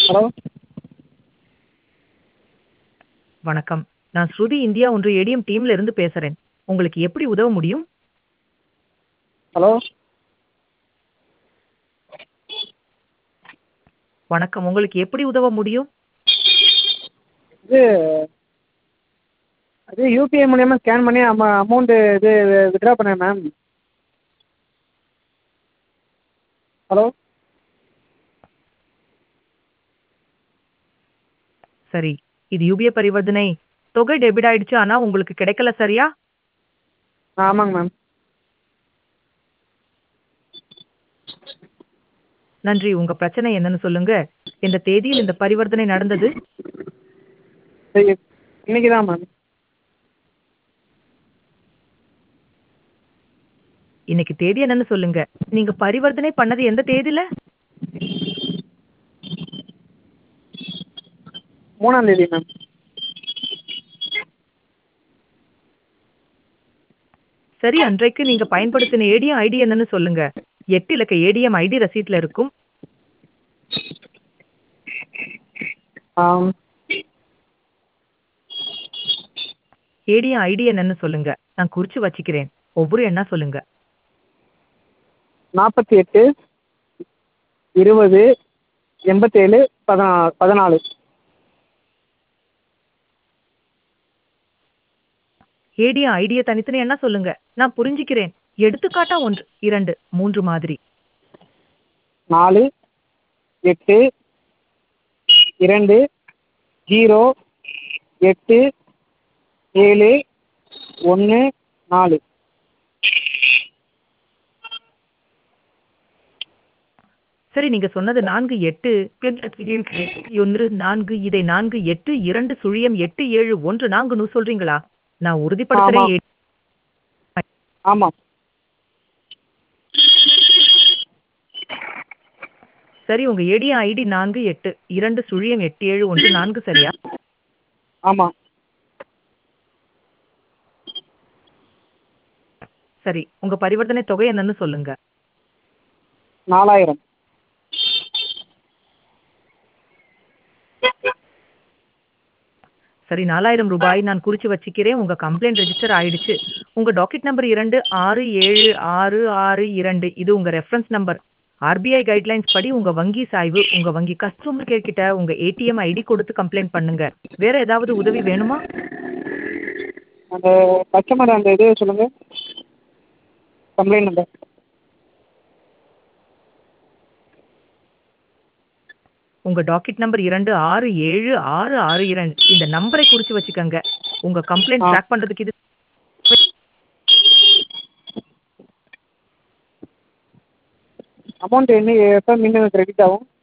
Hello வணக்கம் நான் ஸ்ருதி India ஒன்று ஏடிஎம் டீம்ல இருந்து பேசுறேன் உங்களுக்கு எப்படி உதவ முடியும் ஹலோ வணக்கம் உங்களுக்கு எப்படி உதவ முடியும் இது அது யூபிஐ மூலியமாக ஸ்கேன் பண்ணி அம அமௌண்ட்டு இது வித்ட்ரா பண்ணேன் மேம் ஹலோ சரி இது யூபிஐ பரிவர்த்தனை தொகை டெபிட் ஆயிடுச்சு ஆனா உங்களுக்கு கிடைக்கல சரியா ஆ ஆமாங்க மேம் நன்றி உங்க பிரச்சனை என்னன்னு சொல்லுங்க இந்த தேதியில் இந்த பரிவர்த்தனை நடந்தது சரி இன்னைக்கு தான் மேம் இன்னைக்கு தேதி என்னன்னு சொல்லுங்க நீங்க பரிவர்த்தனை பண்ணது எந்த தேதியில மூணாம் தேதி மேம் சரி அன்றைக்கு நீங்க பயன்படுத்தின ஏடிஎம் ஐடி என்னன்னு சொல்லுங்க எட்டு இலக்க ஏடிஎம் ஐடி ரசீட்ல இருக்கும் ஆம் ஏடிஎம் ஐடி என்னன்னு சொல்லுங்க நான் குறிச்சு வச்சுக்கிறேன் ஒவ்வொரு எண்ணா சொல்லுங்க நாற்பத்தி எட்டு இருபது எண்பத்தேழு பதினா பதினாலு ஏடிஎம் ஐடியை தனித்தனி என்ன சொல்லுங்க நான் புரிஞ்சுக்கிறேன் எடுத்துக்காட்டா ஒன்று இரண்டு மூன்று மாதிரி நாலு எட்டு இரண்டு ஜீரோ எட்டு ஏழு ஒன்று நாலு சரி நீங்க சொன்னது நான்கு எட்டு ஒன்று நான்கு இதை நான்கு எட்டு இரண்டு சுழியம் எட்டு ஏழு ஒன்று நான்குன்னு சொல்றீங்களா நான் உறுதிப்படுத்துறேன் ஆமா. ஆமாம் சரி உங்க ஏடிஎம் ஐடி நான்கு எட்டு இரண்டு சுழியம் எட்டு ஏழு ஒன்று நான்கு சரியா ஆமாம் சரி உங்க பரிவர்த்தனை தொகை என்னன்னு சொல்லுங்க நாலாயிரம் சரி நாலாயிரம் ரூபாய் நான் குறிச்சு வச்சுக்கிறேன் உங்க கம்ப்ளைண்ட் ரெஜிஸ்டர் ஆயிடுச்சு உங்க டாக்கெட் நம்பர் இரண்டு ஆறு ஏழு ஆறு ஆறு இரண்டு இது உங்க ரெஃபரன்ஸ் நம்பர் ஆர்பிஐ கைட்லைன்ஸ் படி உங்க வங்கி சாய்வு உங்க வங்கி கஸ்டமர் கேர் கிட்ட உங்க ஏடிஎம் ஐடி கொடுத்து கம்ப்ளைண்ட் பண்ணுங்க வேற ஏதாவது உதவி வேணுமா அந்த கஸ்டமர் அந்த இது சொல்லுங்கள் கம்ப்ளைண்ட் நம்பர் உங்க டாக்கெட் நம்பர் இரண்டு ஆறு ஏழு ஆறு ஆறு இரண்டு இந்த நம்பரை குறிச்சு வச்சுக்கோங்க உங்க கம்ப்ளைண்ட் ஆ. ட்ராக் பண்றதுக்கு இது அமௌண்ட் என்ன எப்போ மீண்டும் கிரெடிட் ஆகும்